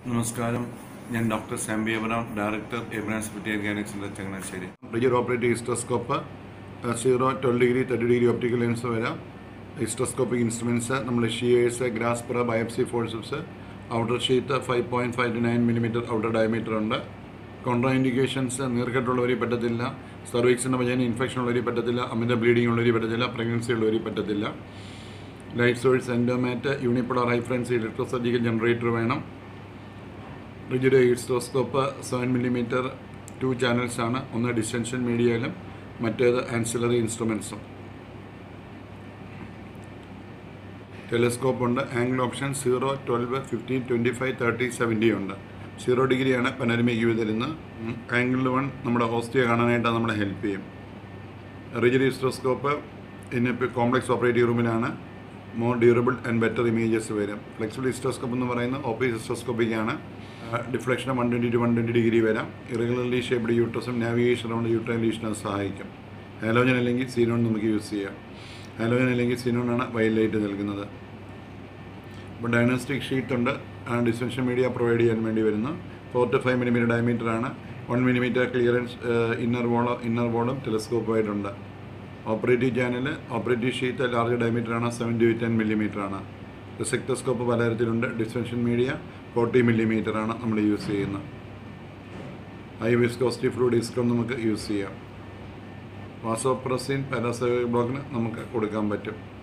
നമസ്കാരം ഞാൻ doctor Sambi Abraham director Abraham's പെറ്റിയർ gynaec centre Changanassery rigid operate hysteroscope zero twelve degree thirty degree optical lens വരാം hysteroscopic instruments നമ്മൾ shears grasper biopsy forceps outer sheath five point five to nine millimetre outer diameter ഉണ്ട് contraindications നീർക്കെട്ടുള്ളവരിൽ പറ്റത്തില്ല സർവീക്സിൻ്റെ വജന infection ഉള്ളവരിൽ പറ്റത്തില്ല അമിത bleeding ഉള്ളവരിൽ പറ്റത്തില്ല pregnancy ഉള്ളവരിൽ പറ്റത്തില്ല light source Endomat unipolar high frequency electrosurgical generator വേണം rigid hysteroscope seven millimetre two channels ആണ് ഒന്ന് ഡിസ്റ്റൻഷൻ മീഡിയയിലും മറ്റേത് ആൻസിലറി ഇൻസ്ട്രുമെൻസും ടെലിസ്കോപ്പ് ഉണ്ട് angle option zero twelve fifteen twenty five thirty seventy ഉണ്ട് സീറോ ഡിഗ്രിയാണ് പനരമിക് വ്യൂ തരുന്നത് ആംഗിൾ വൺ നമ്മുടെ ഹോസ്റ്റിയെ കാണാനായിട്ട് അത് നമ്മളെ ഹെൽപ്പ് ചെയ്യും റിജിഡ് ഈസ്റ്റോസ്കോപ്പ് ഇന്നിപ്പോൾ കോംപ്ലക്സ് ഓപ്പറേറ്റീവ് റൂമിലാണ് more durable and better images വരും ഫ്ലെക്സിബിൾ ഇസ്റ്റോസ്കോപ്പ് എന്ന് പറയുന്നത് ഓപ്പറേറ്റ് ഇസ്റ്റോസ്കോപ്പിക്കാണ് deflection one twenty to one twenty degree വരാം ഇറഗുലർലി ഷേപ്ഡ് യൂട്ടസും നാവിഗേഷൻ റൗണ്ട് യൂട്ടൈൻ ലീഷനും സഹായിക്കും ഹാലോജൻ അല്ലെങ്കിൽ സീനോൺ നമുക്ക് യൂസ് ചെയ്യാം ഹാലോജൻ അല്ലെങ്കിൽ സീനോൺ ആണ് വൈൽഡ് ലൈറ്റ് നൽകുന്നത് ഇപ്പോൾ ഡയഗ്നോസ്റ്റിക് ഷീറ്റ് ഉണ്ട് ആ ഡിസ്റ്റൻഷൻ മീഡിയ പ്രൊവൈഡ് ചെയ്യാൻ വേണ്ടി വരുന്നു four to five millimetre diameter ആണ് വൺ മില്ലിമീറ്റർ ക്ലിയറൻസ് ഇന്നർ വോളോ ഇന്നർ വോളും ടെലിസ്കോപ്പായിട്ടുണ്ട് operative channel operative sheath large diameter ആണ് സെവൻ ടു ടെൻ മില്ലിമീറ്റർ ആണ് റിസെക്ടോസ്കോപ്പ് പലതരത്തിലുണ്ട് ഡിസ്റ്റൻഷൻ മീഡിയ ഫോർട്ടി മില്ലിമീറ്റർ ആണ് നമ്മൾ യൂസ് ചെയ്യുന്നത് ഹൈ വിസ്കോസ്റ്റി ഫ്ലൂഡ് ഡിസ്കം നമുക്ക് യൂസ് ചെയ്യാം വാസോപ്രസിൻ പാരാസൈഡ് ബ്ലോക്കിന് നമുക്ക് കൊടുക്കാൻ പറ്റും